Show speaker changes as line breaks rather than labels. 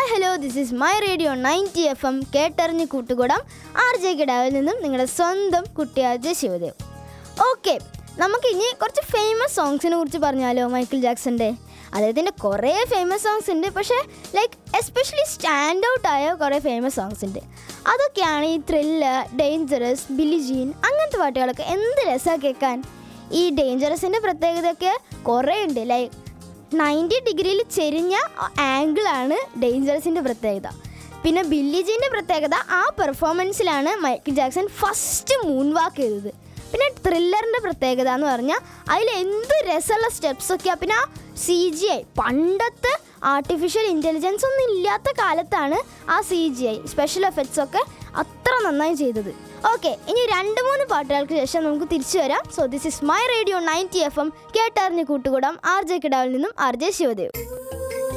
hello this is my radio ninety F M കേട്ടറിഞ്ഞ് കൂട്ടുകൂടാം R J കിടാവിൽ നിന്നും നിങ്ങളുടെ സ്വന്തം കുട്ടിയാജ ശിവദേവ് ഓക്കെ നമുക്കിനി കുറച്ച് ഫേമസ് സോങ്സിനെ കുറിച്ച് പറഞ്ഞാലോ മൈക്കിൾ ജാക്സന്റെ അദ്ദേഹത്തിൻ്റെ കുറേ ഫേമസ് സോങ്സ് ഉണ്ട് പക്ഷേ ലൈക്ക് എസ്പെഷ്യലി സ്റ്റാൻഡ് ഔട്ട് ആയ കുറേ ഫേമസ് സോങ്സ് ഉണ്ട് അതൊക്കെയാണ് ഈ ത്രില്ലർ ഡേഞ്ചറസ് ബിലിജീൻ അങ്ങനത്തെ പാട്ടുകളൊക്കെ എന്ത് രസമാണ് കേൾക്കാൻ ഈ ഡേഞ്ചറസിൻ്റെ പ്രത്യേകതയൊക്കെ കുറേ ഉണ്ട് ലൈക്ക് നയൻറ്റി ഡിഗ്രിയിൽ ചെരിഞ്ഞ ആംഗിളാണ് ഡേഞ്ചറസിൻ്റെ പ്രത്യേകത പിന്നെ ബില്ലിജീൻ്റെ പ്രത്യേകത ആ പെർഫോമൻസിലാണ് Michael Jackson first moonwalk ചെയ്തത് പിന്നെ ത്രില്ലറിൻ്റെ പ്രത്യേകത എന്ന് പറഞ്ഞാൽ അതിൽ എന്ത് രസമുള്ള സ്റ്റെപ്സൊക്കെയാണ് പിന്നെ ആ സി ജി ഐ പണ്ടത്തെ ആർട്ടിഫിഷ്യൽ ഇൻ്റലിജൻസ് ഒന്നും ഇല്ലാത്ത കാലത്താണ് ആ C G I special effects ഒക്കെ അത്ര നന്നായി ചെയ്തത് ഓക്കെ ഇനി രണ്ട് മൂന്ന് പാട്ടുകൾക്ക് ശേഷം നമുക്ക് തിരിച്ചു വരാം so this is my radio ninety F M കേട്ടറിഞ്ഞ് കൂട്ടുകൂടാം ആർ ജെ കിടാവിൽ നിന്നും ആർ ജെ ശിവദേവ്